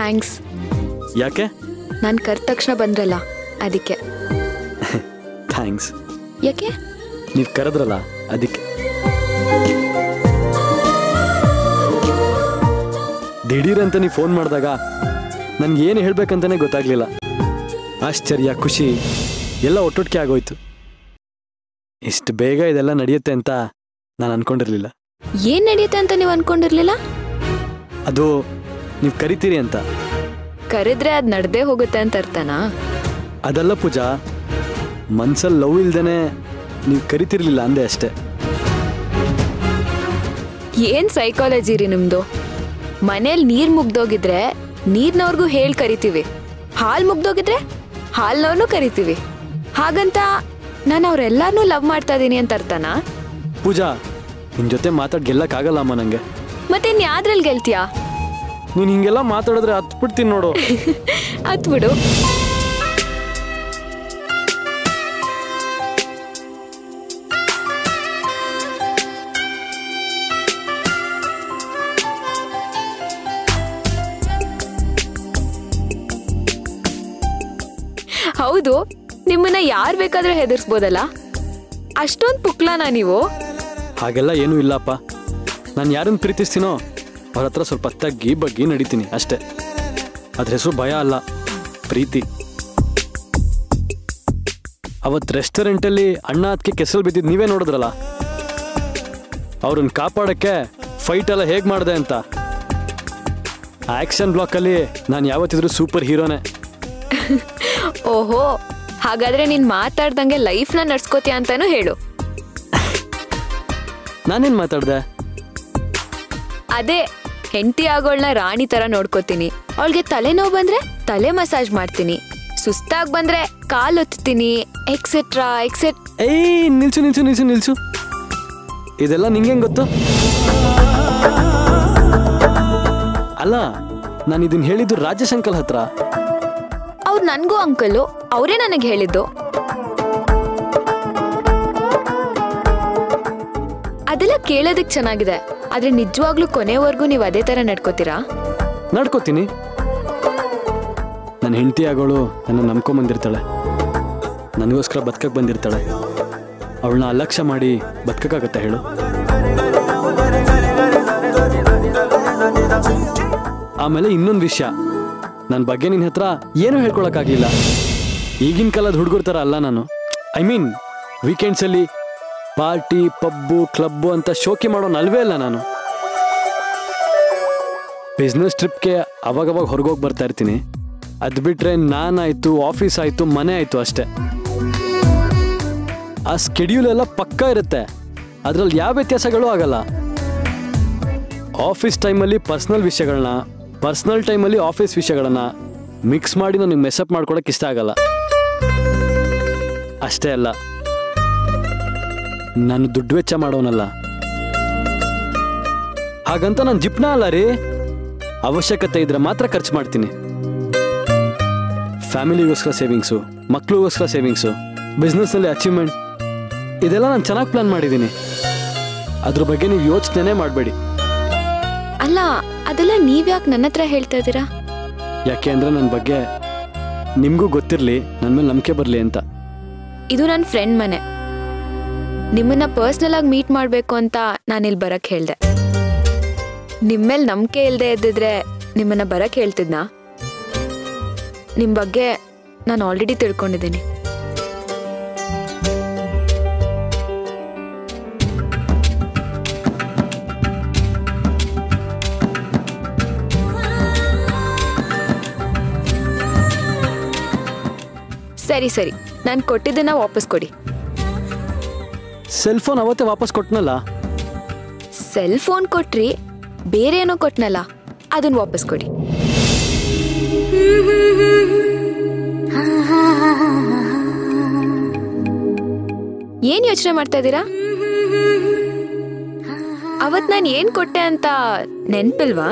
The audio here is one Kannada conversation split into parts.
ಥ್ಯಾಂಕ್ಸ್ ಯಾಕೆ ನಾನು ಕರೆದ ತಕ್ಷಣ ಬಂದ್ರಲ್ಲ ಅದಕ್ಕೆ ಥ್ಯಾಂಕ್ಸ್ ಯಾಕೆ ನೀವು ಕರೆದ್ರಲ್ಲ ಅದಕ್ಕೆ ದಿಢೀರಂತ ನೀವು ಫೋನ್ ಮಾಡಿದಾಗ ನನ್ಗೆ ಏನು ಹೇಳ್ಬೇಕಂತಾನೆ ಗೊತ್ತಾಗ್ಲಿಲ್ಲ ಆಶ್ಚರ್ಯ ಖುಷಿ ಎಲ್ಲ ಒಟ್ಟೊಟ್ಟಿಗೆ ಆಗೋಯ್ತು ಇಷ್ಟು ಬೇಗ ಇದೆಲ್ಲ ನಡೆಯುತ್ತೆ ಅಂತ ನಾನು ಅನ್ಕೊಂಡಿರ್ಲಿಲ್ಲ ಏನ್ ನಡೆಯುತ್ತೆ ಅಂತ ನೀವು ಅನ್ಕೊಂಡಿರ್ಲಿಲ್ಲ ಅದು ನೀವು ಕರಿತೀರಿ ಅಂತ ಕರೆದ್ರೆ ಅದ್ ನಡ್ದೇ ಹೋಗುತ್ತೆ ಅಂತ ಅರ್ಥನಾ ಅದಲ್ಲ ಪೂಜಾ ಮನ್ಸಲ್ಲಿ ಲವ್ ಇಲ್ದೇನೆ ನೀವು ಕರಿತಿರ್ಲಿಲ್ಲ ಅಂದೆ ಅಷ್ಟೇ ಏನ್ ಸೈಕಾಲಜಿ ರೀ ನಿಮ್ದು ಮನೇಲಿ ನೀರ್ ಮುಗ್ದೋಗಿದ್ರೆ ನೀರ್ನವ್ರಿಗೂ ಹೇಳ್ ಕರಿತೀವಿ ಹಾಲ್ ಮುಗ್ದೋಗಿದ್ರೆ ಹಾಲ್ನವ್ರನ್ನೂ ಕರಿತೀವಿ ಹಾಗಂತ ನಾನು ಅವ್ರೆಲ್ಲಾರ್ನೂ ಲವ್ ಮಾಡ್ತಾ ಇದೀನಿ ಅಂತ ಅರ್ಥನಾ ಪೂಜಾ ನಿನ್ನ ಜೊತೆ ಮಾತಾಡ್ ಗೆಲ್ಲಕ್ಕಾಗಲ್ಲ ಅಮ್ಮ ನನಗೆ ಮತ್ತೆ ಇನ್ ಯಾವ್ದ್ರಲ್ಲಿ ಗೆಲ್ತೀಯಾ ನೀನು ಹಿಂಗೆಲ್ಲ ಮಾತಾಡಿದ್ರೆ ಹತ್ಬಿಡ್ತೀನಿ ನೋಡು ಅತ್ ಬಿಡು ಹೌದು ನಿಮ್ಮನ್ನ ಯಾರ್ ಬೇಕಾದ್ರೂ ಹೆದರ್ಸ್ಬೋದಲ್ಲ ಅಷ್ಟೊಂದ್ ಪುಕ್ಲಾನ ನೀವು ಹಾಗೆಲ್ಲ ಏನೂ ಇಲ್ಲಪ್ಪ ನಾನು ಯಾರನ್ನು ಪ್ರೀತಿಸ್ತೀನೋ ಅವ್ರ ಹತ್ರ ಸ್ವಲ್ಪ ತಗ್ಗಿ ಬಗ್ಗಿ ನಡೀತೀನಿ ಅಷ್ಟೇ ಅದ್ರ ಹೆಸರು ಭಯ ಅಲ್ಲ ಪ್ರೀತಿ ಅವತ್ತು ರೆಸ್ಟೋರೆಂಟಲ್ಲಿ ಅಣ್ಣ ಅದಕ್ಕೆ ಕೆಸಲ್ ಬಿದ್ದಿದ್ದು ನೀವೇ ನೋಡಿದ್ರಲ್ಲ ಅವ್ರನ್ನ ಕಾಪಾಡೋಕ್ಕೆ ಫೈಟ್ ಎಲ್ಲ ಹೇಗೆ ಮಾಡಿದೆ ಅಂತ ಆ್ಯಕ್ಷನ್ ಬ್ಲಾಕಲ್ಲಿ ನಾನು ಯಾವತ್ತಿದ್ರೂ ಸೂಪರ್ ಹೀರೋನೇ ಓಹೋ ಹಾಗಾದ್ರೆ ನೀನ್ ಮಾತಾಡ್ದಂಗೆ ಲೈಫ್ನ ನಡ್ಸ್ಕೋತೀಯ ಅಂತಾನು ಹೇಳು ನಾನೇನು ಮಾತಾಡ್ದೆ ಅದೇ ಹೆಂಡತಿ ಆಗೋಳ್ನ ರಾಣಿ ತರ ನೋಡ್ಕೋತೀನಿ ಅವಳಿಗೆ ತಲೆನೋವು ಬಂದ್ರೆ ತಲೆ ಮಸಾಜ್ ಮಾಡ್ತೀನಿ ಸುಸ್ತಾಗ್ ಬಂದ್ರೆ ಕಾಲ್ ಒತ್ತೀನಿ ಎಕ್ಸೆಟ್ರಾ ಎಕ್ಸೆಟ್ ಏಯ್ ನಿಲ್ಸು ನಿಲ್ಸು ನಿಲ್ಸು ನಿಲ್ಸು ಇದೆಲ್ಲ ನಿಂಗೆ ಗೊತ್ತು ಅಲ್ಲ ನಾನು ಇದನ್ನ ಹೇಳಿದ್ದು ರಾಜೇಶ್ ಅಂಕಲ್ ಹತ್ರ ಅವ್ರು ನನ್ಗೂ ಅಂಕಲು ಅವರೇ ನನಗೆ ಹೇಳಿದ್ದು ಅದೆಲ್ಲ ಕೇಳೋದಕ್ ಚೆನ್ನಾಗಿದೆ ಆದ್ರೆ ನಿಜವಾಗ್ಲೂ ಕೊನೆವರೆಗೂ ನೀವು ಅದೇ ತರ ನಡ್ಕೋತೀರಾ ನಡ್ಕೋತೀನಿ ನನ್ನ ಹೆಂಡತಿ ಆಗೋಳು ನನ್ನ ನಂಬ್ಕೊಂಬಂದಿರ್ತಾಳೆ ನನಗೋಸ್ಕರ ಬದುಕಕ್ಕೆ ಬಂದಿರ್ತಾಳೆ ಅವಳನ್ನ ಅಲಕ್ಷ್ಯ ಮಾಡಿ ಬದುಕಕ್ಕಾಗತ್ತೆ ಹೇಳು ಆಮೇಲೆ ಇನ್ನೊಂದು ವಿಷಯ ನನ್ನ ಬಗ್ಗೆ ನಿನ್ನ ಹತ್ರ ಏನೂ ಹೇಳ್ಕೊಳಕ್ಕಾಗ್ಲಿಲ್ಲ ಈಗಿನ ಕಾಲದ ಹುಡುಗರ ಥರ ಅಲ್ಲ ನಾನು ಐ ಮೀನ್ ವೀಕೆಂಡ್ಸಲ್ಲಿ ಪಾರ್ಟಿ ಪಬ್ಬು ಕ್ಲಬ್ಬು ಅಂತ ಶೋಕಿ ಮಾಡೋ ಅಲ್ವೇ ಅಲ್ಲ ನಾನು ಬಿಸ್ನೆಸ್ ಟ್ರಿಪ್ಗೆ ಅವಾಗವಾಗ ಹೊರಗೋಗಿ ಬರ್ತಾ ಇರ್ತೀನಿ ಅದು ಬಿಟ್ರೆ ನಾನಾಯ್ತು ಆಫೀಸ್ ಆಯ್ತು ಮನೆ ಆಯ್ತು ಅಷ್ಟೇ ಆ ಸ್ಕೆಡ್ಯೂಲ್ ಎಲ್ಲ ಪಕ್ಕ ಇರುತ್ತೆ ಅದ್ರಲ್ಲಿ ಯಾವ ವ್ಯತ್ಯಾಸಗಳು ಆಗಲ್ಲ ಆಫೀಸ್ ಟೈಮಲ್ಲಿ ಪರ್ಸ್ನಲ್ ವಿಷಯಗಳನ್ನ ಪರ್ಸ್ನಲ್ ಟೈಮಲ್ಲಿ ಆಫೀಸ್ ವಿಷಯಗಳನ್ನ ಮಿಕ್ಸ್ ಮಾಡಿ ನನಗೆ ಮೆಸಪ್ ಮಾಡ್ಕೊಳಕ್ಕೆ ಇಷ್ಟ ಆಗಲ್ಲ ಅಷ್ಟೇ ಅಲ್ಲ ನಾನು ದುಡ್ಡು ವೆಚ್ಚ ಮಾಡೋನಲ್ಲ ಹಾಗಂತ ನಾನು ಜಿಪ್ನ ಅಲ್ಲ ರೀ ಅವಶ್ಯಕತೆ ಇದ್ರೆ ಮಾತ್ರ ಖರ್ಚು ಮಾಡ್ತೀನಿ ಫ್ಯಾಮಿಲಿಗೋಸ್ಕರ ಸೇವಿಂಗ್ಸು ಮಕ್ಳಿಗೋಸ್ಕರ ಸೇವಿಂಗ್ಸು ಬಿಸ್ನೆಸ್ನಲ್ಲಿ ಅಚೀವ್ಮೆಂಟ್ ಇದೆಲ್ಲ ನಾನು ಚೆನ್ನಾಗಿ ಪ್ಲಾನ್ ಮಾಡಿದ್ದೀನಿ ಅದ್ರ ಬಗ್ಗೆ ನೀವು ಯೋಚನೆ ಮಾಡಬೇಡಿ ಅಲ್ಲ ಅದೆಲ್ಲ ನೀವ್ಯಾಕೆ ನನ್ನ ಹತ್ರ ಹೇಳ್ತಾ ಇದ್ದೀರಾ ಯಾಕೆ ಅಂದರೆ ನನ್ನ ಬಗ್ಗೆ ನಿಮಗೂ ಗೊತ್ತಿರಲಿ ನನ್ನ ಮೇಲೆ ನಂಬಿಕೆ ಬರಲಿ ಅಂತ ಇದು ನನ್ನ ಫ್ರೆಂಡ್ ಮನೆ ನಿಮ್ಮನ್ನ ಪರ್ಸ್ನಲ್ ಆಗಿ ಮೀಟ್ ಮಾಡಬೇಕು ಅಂತ ನಾನಿಲ್ಲಿ ಬರಕ್ ಹೇಳ್ದೆ ನಿಮ್ಮೇಲ್ ನಂಬಿಕೆ ಇಲ್ಲದೆ ಇದ್ದಿದ್ರೆ ನಿಮ್ಮನ್ನ ಬರಕ್ ಹೇಳ್ತಿದ್ನಾ ನಿಮ್ಮ ಬಗ್ಗೆ ನಾನು ಆಲ್ರೆಡಿ ತಿಳ್ಕೊಂಡಿದ್ದೀನಿ ಸರಿ ಸರಿ ನಾನು ಕೊಟ್ಟಿದ್ದನ್ನ ವಾಪಸ್ ಕೊಡಿ ಸೆಲ್ ಫೋನ್ ಅವತ್ತೇ ವಾಪಸ್ ಕೊಟ್ನಲ್ಲ ಸೆಲ್ ಫೋನ್ ಕೊಟ್ರಿ ಬೇರೆ ಏನೋ ಕೊಟ್ನಲ್ಲ ಅದನ್ನ ವಾಪಸ್ ಕೊಡಿ ಏನ್ ಯೋಚನೆ ಮಾಡ್ತಾ ಇದ್ದೀರಾ ಅವತ್ ನಾನು ಏನ್ ಕೊಟ್ಟೆ ಅಂತ ನೆನ್ಪಿಲ್ವಾ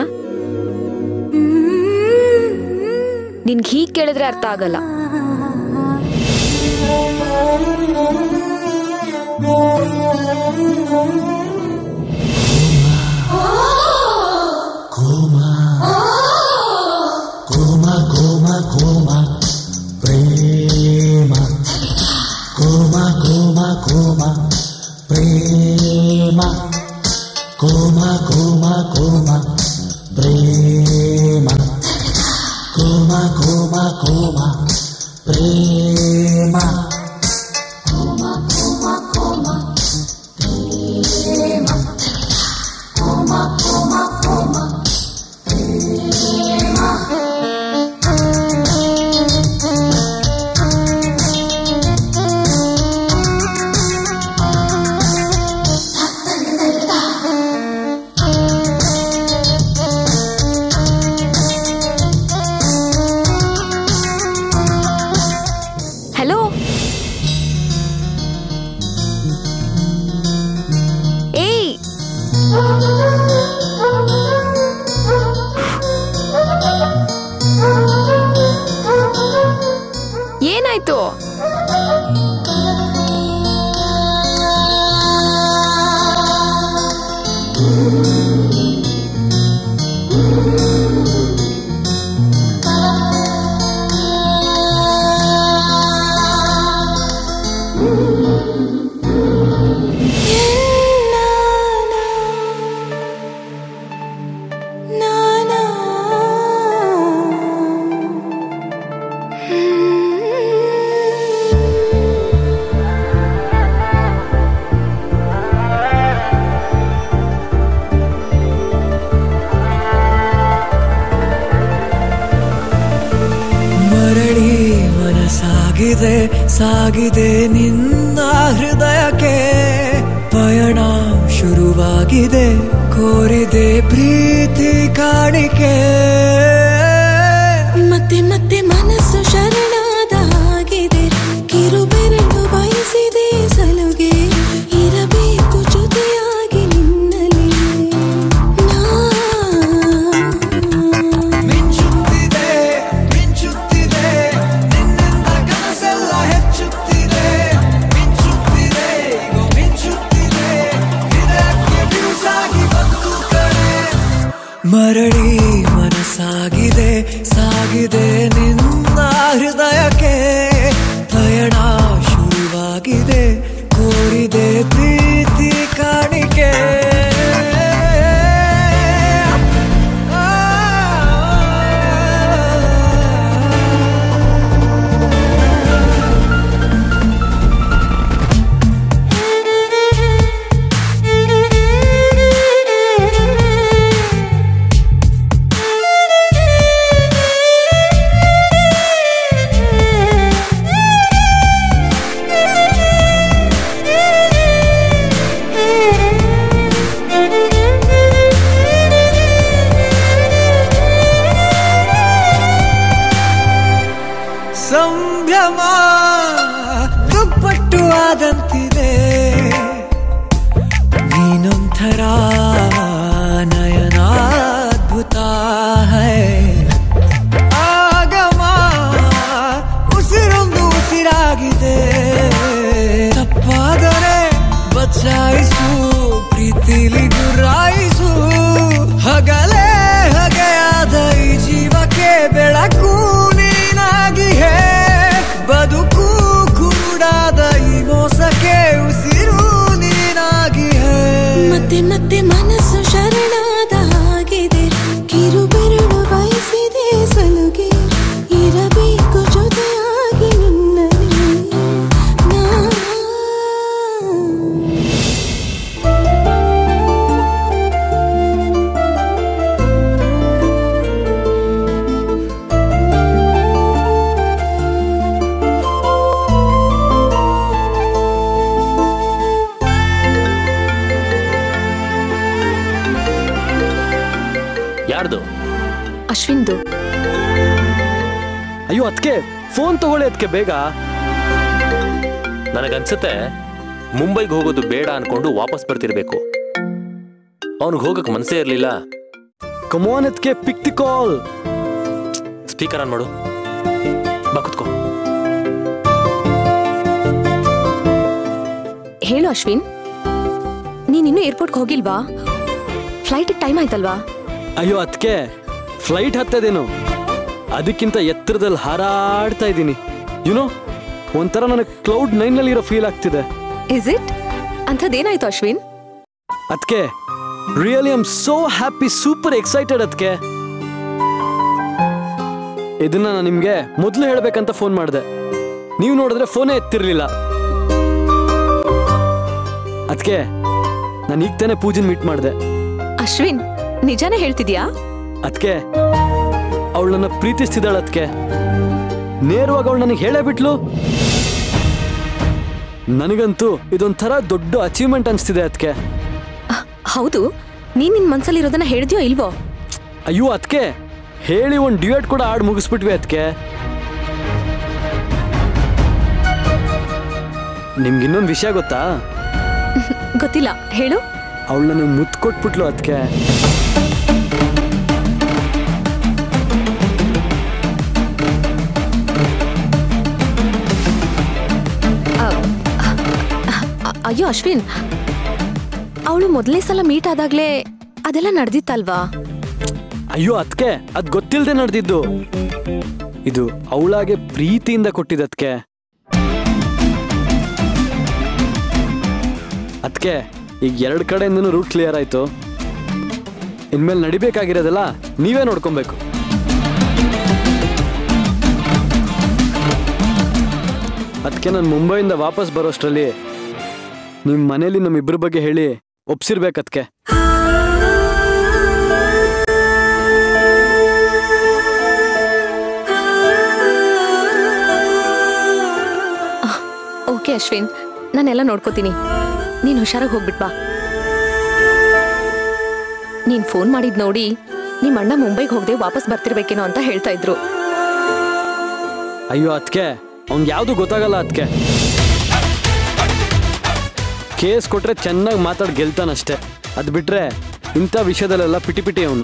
ನಿನ್ಗೆ ಹೀಗ್ ಕೇಳಿದ್ರೆ ಅರ್ಥ ಆಗಲ್ಲ ಕೋಮ ಕೋಮ ಕೋಮ ಪ್ರೇಮ ಕೋಮ ಕೋಮ ಕೋಮ ಪ್ರೇಮ ಹಲೋ ಏಯ್ ಏನಾಯ್ತು ಮರಳಿ ಮನಸಾಗಿದೆ ಸಾಗಿದೆ ನಿನ್ನ ಹೃದಯಕ್ಕೆ ಪಯಣ ಶುರುವಾಗಿದೆ ಕೋರಿದೆ ಪ್ರೀತಿ ಕಾಣಿಕೆ ಮತ್ತೆ ಮತ್ತೆ ಮನಸ್ಸು ಶರಣಾದ ಹಾಗಿದೆ ಕಿರುಬೆರಳು ಬಯಸಿದೆ ಸಲುಗೆ ಇರಬೇಕು ಜೊತೆಯಾಗಿ ನಿನ್ನಲ್ಲಿ ನಾ ಮಿಂಚುತ್ತಿದೆ ಮಿಂಚುತ್ತಿದೆ ನಿನ್ನಿಂದ ಕನಸೆಲ್ಲ ಹೆಚ್ಚುತ್ತಿದೆ ಮಿಂಚುತ್ತಿದೆ ಈಗ ಮಿಂಚುತ್ತಿದೆ ಹೃದಯಕ್ಕೆ ಬಿರುಸಾಗಿ ಬಂತು ಕಡೆ ಮರಳಿ ಮನಸ್ಸಾಗಿದೆ ಸಾಗಿದೆ ನಿನ್ನ ಹೃದಯಕ್ಕೆ ಪಯಣ ಶುರುವಾಗಿದೆ ಕೋರಿದೆ ಪ್ರೀತಿ ಕಾಣಿಕೆ ಸಂಭ್ರಮ ದುಪ್ಪಟ್ಟು ಆದಂತಿದೆ ನೀನೊಂಥರ ನಯನಾದ್ಭುತ ಹೈ ಆಗಮ ಉಸಿರೊಂದು ಉಸಿರಾಗಿದೆ ತಪ್ಪಾದರೆ ಬಚಾಯಿಸು ಪ್ರೀತಿಲಿ ಗುರಾಯಿಸು ಹಗಲೇ ಹಗೆಯಾದ ಈ ಜೀವಕ್ಕೆ ಬೆಳಕು ನೀನಾಗಿ ಹೇ ಬದುಕು ಕುರುಡಾದ ಈ ಮೋಸಕ್ಕೆ ಉಸಿರು ನೀನಾಗಿ ಹೇ ಮತ್ತೆ ಮತ್ತೆ ಮನಸ್ಸು ಶರಣಾದ ಹಾಗಿದೆ ಕಿರುಬೆರಳು ಬಯಸಿದೆ ಸಲುಗೆ ಇರಬೇಕು ಜೊತೆಯಾಗಿ ನಿನ್ನಲ್ಲಿ ನಾ ಯಾರ್ದು ಅಶ್ವಿನ್ದು ಅಯ್ಯೋ ಅದಕ್ಕೆ ಫೋನ್ ತಗೊಳ್ಳಿ ಅದಕ್ಕೆ ಬೇಗ ನನಗನ್ಸುತ್ತೆ ಮುಂಬೈಗೆ ಹೋಗೋದು ಬೇಡ ಅನ್ಕೊಂಡು ವಾಪಸ್ ಬರ್ತಿರ್ಬೇಕು ಅವನಿಗೆ ಹೋಗಕ್ ಮನಸ್ಸೇ ಇರಲಿಲ್ಲ ಕಮೋನ್ ಅದಕ್ಕೆ pick the call speaker on ಮಾಡು ಬಾ ಕುತ್ಕೋ ಹೇಳು ಅಶ್ವಿನ್ ನೀನ್ ಇನ್ನೂ ಏರ್ಪೋರ್ಟ್ಗೆ ಹೋಗಿಲ್ವಾ ಫ್ಲೈಟ್ ಟೈಮ್ ಆಯ್ತಲ್ವಾ ಅಯ್ಯೋ ಅದಕ್ಕೆ ಫ್ಲೈಟ್ ಹತ್ತದೇನು ಅದಕ್ಕಿಂತ ಎತ್ತರದಲ್ಲಿ ಹಾರಾಡ್ತಾ ಇದ್ದೀನಿ ಯುನೋ ಒಂಥರ ನನಗೆ ಕ್ಲೌಡ್ ನೈನ್ನಲ್ಲಿ ಇರೋ ಫೀಲ್ ಆಗ್ತಿದೆ ಇಸ್ ಇಟ್ ಅಂಥದ್ದೇನಾಯ್ತು ಅಶ್ವಿನ್ ಅದಕ್ಕೆ really I'm so happy super excited ಅದಕ್ಕೆ ಇದನ್ನ ನಾನು ನಿಮ್ಗೆ ಮೊದಲು ಹೇಳ್ಬೇಕಂತ ಫೋನ್ ಮಾಡಿದೆ ನೀವು ನೋಡಿದ್ರೆ ಫೋನೇ ಎತ್ತಿರ್ಲಿಲ್ಲ ಅದಕ್ಕೆ ನಾನು ಈಗ ತಾನೇ ಪೂಜನ್ ಮೀಟ್ ಮಾಡಿದೆ ಅಶ್ವಿನ್ ನಿಜಾನೇ ಹೇಳ್ತಿದ್ಯಾ ಅದಕ್ಕೆ ಅವಳು ನನ್ನ ಪ್ರೀತಿಸ್ತಿದ್ದಾಳೆ ಅದಕ್ಕೆ ನೇರವಾಗಿ ಅವಳು ನನಗೆ ಹೇಳೇ ಬಿಟ್ಲು ನನಗಂತೂ ಇದೊಂಥರ ದೊಡ್ಡ ಅಚೀವ್ಮೆಂಟ್ ಅನಿಸ್ತಿದೆ ಅದಕ್ಕೆ ಅಹ್, ಹೌದು ನೀನ್ ನಿನ್ ಮನ್ಸಲ್ಲಿರೋದನ್ನ ಹೇಳ್ದ್ಯೋ ಇಲ್ವೋ ಅಯ್ಯೋ ಅದಕ್ಕೆ ಹೇಳಿ ಒಂದು ಡ್ಯೂಯೆಟ್ ಕೂಡ ಆಡ್ ಮುಗಿಸ್ಬಿಟ್ವಿ ಅದಕ್ಕೆ ನಿಮ್ಗೆ ಇನ್ನೊಂದು ವಿಷಯ ಗೊತ್ತಾ ಗೊತ್ತಿಲ್ಲ ಹೇಳು ಅವಳು ನನಗೆ ಮುತ್ತು ಕೊಟ್ಬಿಟ್ಲು ಅದಕ್ಕೆ ಅ- ಅಯ್ಯೋ ಅಶ್ವಿನ್ ಅವಳು ಮೊದಲನೇ ಸಲ ಮೀಟ್ ಆದಾಗ್ಲೇ ಅದೆಲ್ಲ ನಡೆದಿತ್ತಲ್ವಾ ಅಯ್ಯೋ ಅದಕ್ಕೆ ಅದು ಗೊತ್ತಿಲ್ಲದೆ ನಡೆದಿದ್ದು ಇದು ಅವಳಾಗೆ ಪ್ರೀತಿಯಿಂದ ಕೊಟ್ಟಿದ್ದಕ್ಕೆ ಅದಕ್ಕೆ ಈಗ ಎರಡು ಕಡೆಯಿಂದನೂ ರೂಟ್ ಕ್ಲಿಯರ್ ಆಯ್ತು ಇನ್ಮೇಲೆ ನಡಿಬೇಕಾಗಿರೋದೆಲ್ಲ ನೀವೇ ನೋಡ್ಕೊಬೇಕು ಅದಕ್ಕೆ ನಾನು ಮುಂಬೈಯಿಂದ ವಾಪಸ್ ಬರೋಷ್ಟರಲ್ಲಿ ನಿಮ್ಮ ಮನೇಲಿ ನಮ್ಮಿಬ್ಬರ ಬಗ್ಗೆ ಹೇಳಿ ಒಪ್ಸಿರ್ಬೇಕದ್ಕೆ ಓಕೆ ಅಶ್ವಿನ್ ನಾನೆಲ್ಲ ನೋಡ್ಕೋತೀನಿ ನೀನ್ ಹುಷಾರಾಗಿ ಹೋಗ್ಬಿಟ್ ಬಾ ನೀನ್ ಫೋನ್ ಮಾಡಿದ್ ನೋಡಿ ನಿಮ್ ಅಣ್ಣ ಮುಂಬೈಗೆ ಹೋಗದೆ ವಾಪಸ್ ಬರ್ತಿರ್ಬೇಕೇನೋ ಅಂತ ಹೇಳ್ತಾ ಇದ್ರು ಅಯ್ಯೋ ಅದಕ್ಕೆ ಅವ್ನಿಗೆ ಯಾವುದು ಗೊತ್ತಾಗಲ್ಲ ಅದಕ್ಕೆ ಕೇಸ್ ಕೊಟ್ರೆ ಚೆನ್ನಾಗಿ ಮಾತಾಡಿ ಗೆಲ್ತಾನಷ್ಟೇ ಅದು ಬಿಟ್ರೆ ಇಂಥ ವಿಷಯದಲ್ಲೆಲ್ಲ ಪಿಟಿ ಪಿಟಿ ಅವನು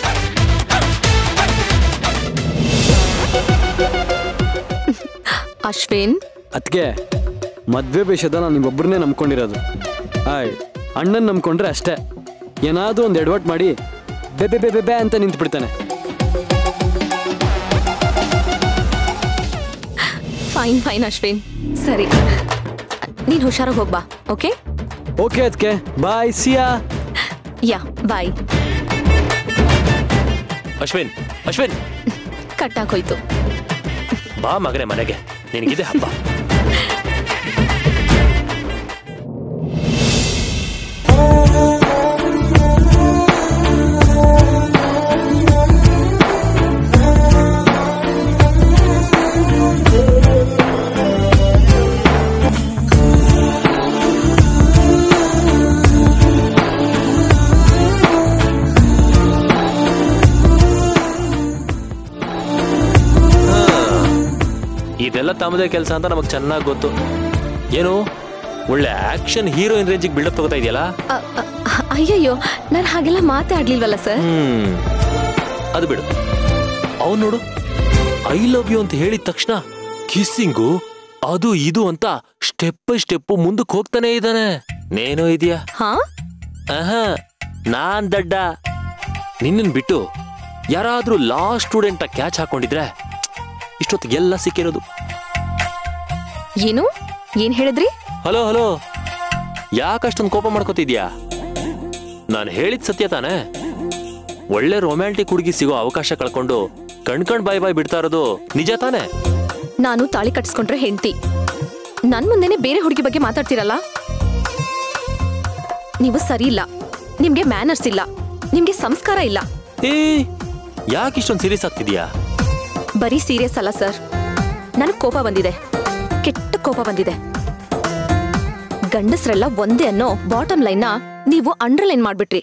ಅಶ್ವಿನ್ ಅದಕ್ಕೆ ಮದ್ವೆ ವಿಷಯದ ನಾನು ನಿಮ್ಮೊಬ್ಬರನ್ನೇ ನಂಬ್ಕೊಂಡಿರೋದು ಆಯ್ ಅಣ್ಣನ್ ನಂಬ್ಕೊಂಡ್ರೆ ಅಷ್ಟೇ ಏನಾದರೂ ಒಂದು ಎಡವಟ್ ಮಾಡಿ ಬೆ ಬೆ ಬೆ ಬೆ ಬೆ ಅಂತ ನಿಂತ್ಬಿಡ್ತಾನೆ ಫೈನ್ ಫೈನ್ ಅಶ್ವಿನ್ ಸರಿ ನೀನ್ ಹುಷಾರಾಗಿ ಹೋಗ್ಬಾ ಓಕೆ ಓಕೆ ಅದಕ್ಕೆ ಬಾಯ್ ಸಿಯಾ ಯಾ ಬಾಯ್ ಅಶ್ವಿನ್ ಅಶ್ವಿನ್ ಕಟ್ಟಾಕೋಯ್ತು ಬಾ ಮಗನೇ ಮನೆಗೆ ನಿನಗಿದೆ ಹಬ್ಬ ಇದೆಲ್ಲ ತಮ್ಮದೇ ಕೆಲಸ ಅಂತ ನಮಗೆ ಚೆನ್ನಾಗಿ ಗೊತ್ತು ಏನು ಒಳ್ಳೆ ಆಕ್ಷನ್ ಹೀರೋಯಿನ್ ರೇಂಜಿಗೆ ಬಿಲ್ಡಪ್ ತಗೋತಾ ಇದೆಯಲ್ಲ ಅ- ಅ- ಅಯ್ಯಯ್ಯೋ ನಾನು ಹಾಗೆಲ್ಲ ಮಾತಾಡ್ಲಿಲ್ವಲ್ಲ ಸರ್ ಹ್ಮ್ ಅದು ಬಿಡು ಅವನು ನೋಡು ಐ ಲವ್ ಯು ಅಂತ ಹೇಳಿದ ತಕ್ಷಣ ಕಿಸ್ಸಿಂಗು ಅದು ಇದು ಅಂತ ಸ್ಟೆಪ್ ಬೈ ಸ್ಟೆಪ್ ಮುಂದಕ್ಕೆ ಹೋಗ್ತಾನೆ ಇದ್ದಾನೆ ನೇನೋ ಇದೆಯಾ ಹಾ ಆಹಾ ನಾನ್ ದಡ್ಡ ನಿನ್ನನ್ ಬಿಟ್ಟು ಯಾರಾದ್ರೂ ಲಾ ಸ್ಟೂಡೆಂಟ್ ಕ್ಯಾಚ್ ಹಾಕೊಂಡಿದ್ರೆ ಇಷ್ಟೊತ್ತಿಗೆ ಎಲ್ಲ ಸಿಕ್ಕಿರೋದು ಏನು ಏನ್ ಹೇಳಿದ್ರಿ ಹಲೋ ಹಲೋ ಯಾಕಷ್ಟೊಂದು ಕೋಪ ಮಾಡ್ಕೋತಿದ್ಯಾ ನಾನು ಹೇಳಿದ ಸತ್ಯ ತಾನೇ ಒಳ್ಳೆ ರೊಮ್ಯಾಂಟಿಕ್ ಹುಡುಗಿ ಸಿಗೋ ಅವಕಾಶ ಕಳ್ಕೊಂಡು ಕಣ್ಕಣ್ ಬಾಯ್ ಬಾಯ್ ಬಿಡ್ತಾ ಇರೋದು ನಿಜ ತಾನೇ ನಾನು ತಾಳಿ ಕಟ್ಸ್ಕೊಂಡ್ರೆ ಹೆಂಡತಿ ನನ್ ಮುಂದೆನೆ ಬೇರೆ ಹುಡುಗಿ ಬಗ್ಗೆ ಮಾತಾಡ್ತಿರಲ್ಲ ನೀವು ಸರಿ ಇಲ್ಲ ನಿಮ್ಗೆ ಮ್ಯಾನರ್ಸ್ ಇಲ್ಲ ನಿಮ್ಗೆ ಸಂಸ್ಕಾರ ಇಲ್ಲ ಏ ಯಾಕೆ ಇಷ್ಟೊಂದು ಸೀರಿಯಸ್ ಆಗ್ತಿದ್ಯಾ ಬರೀ ಸೀರಿಯಸ್ ಅಲ್ಲ ಸರ್ ನನಗ್ ಕೋಪ ಬಂದಿದೆ ಕೆಟ್ಟ ಕೋಪ ಬಂದಿದೆ ಗಂಡಸ್ರೆಲ್ಲ ಒಂದೇ ಅನ್ನೋ ಬಾಟಮ್ ಲೈನ್ನ ನೀವು ಅಂಡರ್ಲೈನ್ ಮಾಡ್ಬಿಟ್ರಿ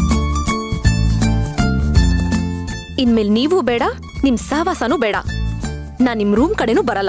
ಇನ್ಮೇಲ್ ನೀವು ಬೇಡ ನಿಮ್ ಸಹವಾಸನೂ ಬೇಡ ನಾನ್ ನಿಮ್ ರೂಮ್ ಕಡೆನೂ ಬರಲ್ಲ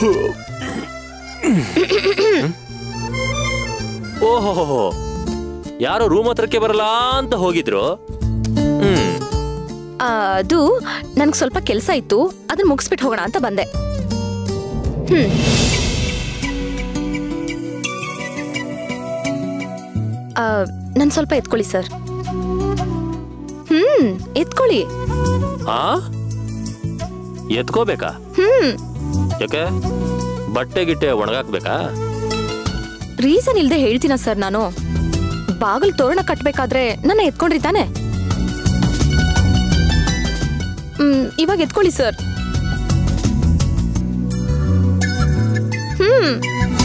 ಓಹೋ ಯಾರೋ ರೂಮ್ ಹತ್ರಕ್ಕೆ ಬರಲ್ಲ ಅಂತ ಹೋಗಿದ್ರು ಹ್ಮ್ ಆ, ಅದು ನನ್ಗೆ ಸ್ವಲ್ಪ ಕೆಲಸ ಇತ್ತು ಅದನ್ನ ಮುಗಿಸ್ಬಿಟ್ಟು ಹೋಗೋಣ ಅಂತ ಬಂದೆ ಹ್ಮ್ ಆ, ನನ್ ಸ್ವಲ್ಪ ಎತ್ಕೊಳ್ಳಿ ಸರ್ ಹ್ಮ್ ಎತ್ಕೊಳ್ಳಿ ಆ ಎತ್ಕೋಬೇಕಾ ಹ್ಮ್ ಯಾಕೆ ಬಟ್ಟೆ ಗಿಟ್ಟೆ ಒಣಗಾಕ್ಬೇಕಾ ರೀಸನ್ ಇಲ್ದೆ ಹೇಳ್ತೀನ ಸರ್ ನಾನು ಬಾಗಿಲು ತೋರಣ ಕಟ್ಬೇಕಾದ್ರೆ ನನ್ನ ಎತ್ಕೊಂಡ್ರಿ ತಾನೆ ಹ್ಮ್ ಇವಾಗ ಎತ್ಕೊಳ್ಳಿ ಸರ್ ಹ್ಮ್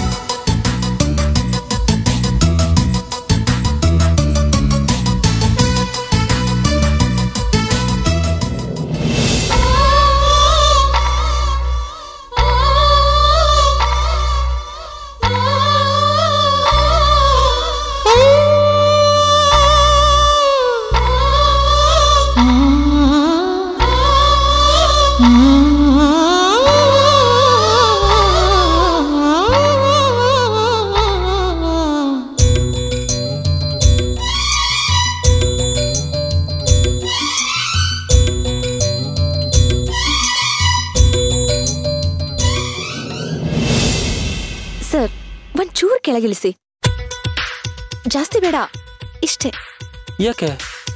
ಸರ್ ಒಂಚೂರು ಕೆಳಗಿಳಿಸಿ ಜಾಸ್ತಿ ಬೇಡ ಇಷ್ಟೇ ಯಾಕೆ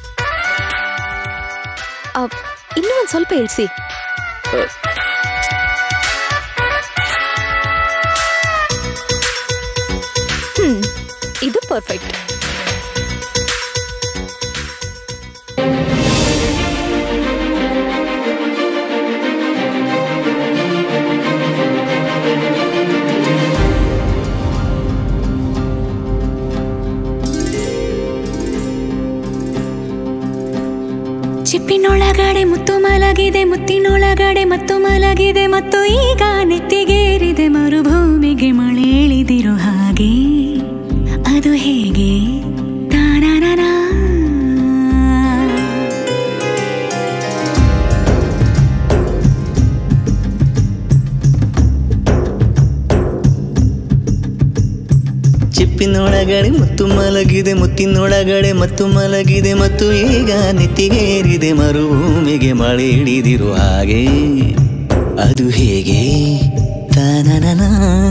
ಆ, ಇನ್ನೂ ಒಂದ್ ಸ್ವಲ್ಪ ಇಳಿಸಿ ಹ್ಮ್ ಇದು ಪರ್ಫೆಕ್ಟ್ ಚಿಪ್ಪಿನೊಳಗಡೆ ಮುತ್ತು ಮಲಗಿದೆ ಮುತ್ತಿನೊಳಗಡೆ ಮತ್ತು ಮಲಗಿದೆ ಮತ್ತು ಈಗ ನೆತ್ತಿಗೇರಿದೆ ಮರುಭೂಮಿಗೆ ಮಳೆ ಇಳಿದಿರೋ ಹಾಗೆ ಅದು ಹೇಗೆ ತಾನಾನಾನಾ. ಚಿಪ್ಪಿನೊಳಗಡೆ ಮುತ್ತು ಮಲಗಿದೆ ಮುತ್ತಿನೊಳಗಡೆ ಮತ್ತು ಮಲಗಿದೆ ಮತ್ತು ಈಗ ನೆತ್ತಿಗೇರಿದೆ ಮರುಭೂಮಿಗೆ ಮಳೆ ಹಿಡಿದಿರುವ ಹಾಗೆ ಅದು ಹೇಗೆ ತಾನನನ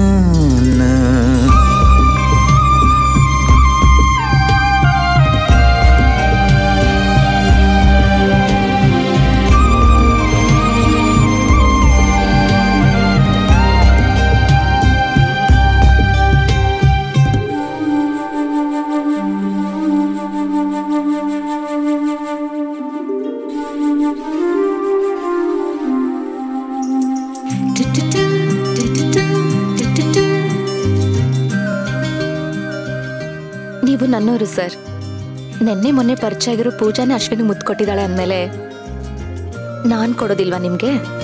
ಟುಟುಟು, ಟುಟುಟು, ಟುಟುಟು. ನೀವು ನನ್ನೋರು ಸರ್ ನೆನ್ನೆ ಮೊನ್ನೆ ಪರಿಚಯ ಆಗಿರೋ ಪೂಜಾನೇ ಅಶ್ವಿನಿಗೆ ಮುತ್ತು ಕೊಟ್ಟಿದ್ದಾಳೆ ಅಂದಮೇಲೆ ನಾನ್ ಕೊಡೋದಿಲ್ವಾ ನಿಮ್ಗೆ